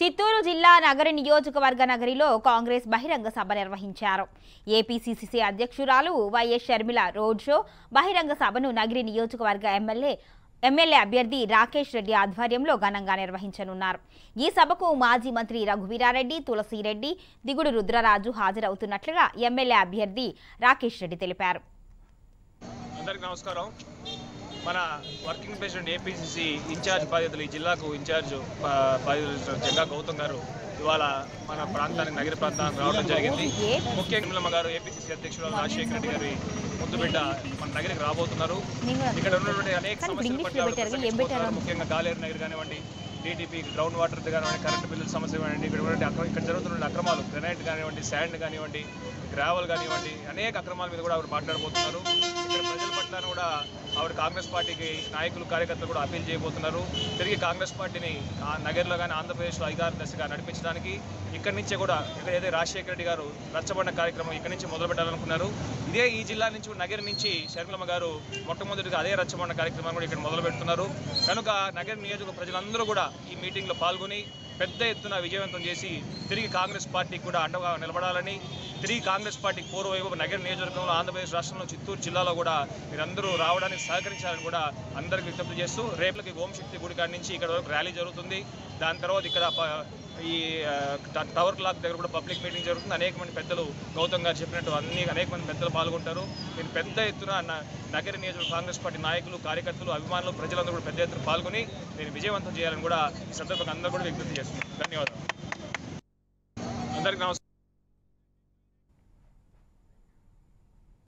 చిత్తూరు జిల్లా నగరి నియోజకవర్గ నగరిలో కాంగ్రెస్ బహిరంగ సభ నిర్వహించారు ఏపీసీసీసీ అధ్యక్షురాలు వైఎస్ షర్మిల రోడ్ షో బహిరంగ సభను నగిరి నియోజకవర్గ ఎమ్మెల్యే ఎమ్మెల్యే అభ్యర్థి రాకేష్ రెడ్డి ఆధ్వర్యంలో ఘనంగా నిర్వహించనున్నారు ఈ సభకు మాజీ మంత్రి రఘువీరారెడ్డి తులసిరెడ్డి దిగుడు రుద్రరాజు హాజరవుతున్నట్లుగా ఎమ్మెల్యే అభ్యర్థి రాకేష్ రెడ్డి తెలిపారు అందరికి నమస్కారం మన వర్కింగ్ ప్రెసిడెంట్ ఏపీసీసీ ఇన్ఛార్జ్ బాధ్యతలు ఈ జిల్లాకు ఇన్ఛార్జ్ బా- బాధ్యతలు జగ్గా గౌతమ్ గారు ఇవాళ మన ప్రాంతానికి నగర ప్రాంతానికి రావడం జరిగింది ముఖ్యంగా నిర్మలమ్మ గారు ఏపీసీసీ అధ్యక్షురాలు రాజశేఖర రెడ్డి గారి ముద్దు బిడ్డ మన నగరికి రాబోతున్నారు ఇక్కడ ఉన్నటువంటి అనేక కానీ సమస్యల ఇంగ్లీష్లో పట్ల ఆవిడ పెట్టారు, ఏం ప్రసంగించబోతున్నారు. పెట్టారు? ముఖ్యంగా గాలేరు నగర్ కానివ్వండి టీడీపీ గ్రౌండ్ వాటర్ కానివ్వండి కరెంటు బిల్లుల సమస్య కానివ్వండి ఇక్కడ ఉన్నటువంటి అక్ర- ఇక్కడ జరుగుతున్న అక్రమాలు గ్రనైట్ కానివ్వండి శాండ్ కానివ్వండి గ్రావెల్ కానివ్వండి అనేక అక్రమాల మీద కూడా ఆవిడ మాట్లాడబోతున్నారు ఇక్కడ ప్రజల పట్ల కూడా ఆవిడ కాంగ్రెస్ పార్టీకి నాయకులు కార్యకర్తలు కూడా అప్పీల్ చేయబోతున్నారు తిరిగి కాంగ్రెస్ పార్టీని ఆ నగర్లో కానీ ఆంధ్రప్రదేశ్లో అధికార దశగా నడిపించడానికి ఇక్కడి నుంచే కూడా ఇక్కడ ఏదైతే రాజశేఖర రెడ్డి గారు రచ్చబండ కార్యక్రమం ఇక్కడి నుంచి మొదలు పెట్టాలనుకున్నారు ఇదే ఈ జిల్లా నుంచి నగర్ నుంచి శర్మిలమ్మ గారు మొట్టమొదటిగా అదే రచ్చబండ కార్యక్రమాన్ని కూడా ఇక్కడ మొదలు పెడుతున్నారు కనుక నగర నియోజక ప్రజలందరూ కూడా ఈ మీటింగ్లో పాల్గొని పెద్ద ఎత్తున విజయవంతం చేసి తిరిగి కాంగ్రెస్ పార్టీకి కూడా అండగా నిలబడాలని తిరిగి కాంగ్రెస్ పార్టీకి పూర్వవైపు నగర నియోజకవర్గంలో ఆంధ్రప్రదేశ్ రాష్ట్రంలో చిత్తూరు జిల్లాలో కూడా మీరందరూ రావడానికి సహకరించాలని కూడా అందరికీ విజ్ఞప్తి చేస్తూ రేపటికి ఓంశక్తి గుడి కాడి నుంచి ఇక్కడ వరకు ర్యాలీ జరుగుతుంది దాని తర్వాత ఇక్కడ ప- ఈ ఆ, ట- టవర్ క్లాక్ దగ్గర కూడా పబ్లిక్ మీటింగ్ జరుగుతుంది అనేక మంది పెద్దలు గౌతమ్ గారు చెప్పినట్టు అన్ని అనేక మంది పెద్దలు పాల్గొంటారు నేను పెద్ద ఎత్తున న- నగర నియోజకవర్గ కాంగ్రెస్ పార్టీ నాయకులు కార్యకర్తలు అభిమానులు ప్రజలందరూ కూడా పెద్ద ఎత్తున పాల్గొని నేను విజయవంతం చేయాలని కూడా ఈ సందర్భంగా అందరూ కూడా విజ్ఞప్తి చేస్తున్నాను ధన్యవాదాలు అందరికీ నమస్కారం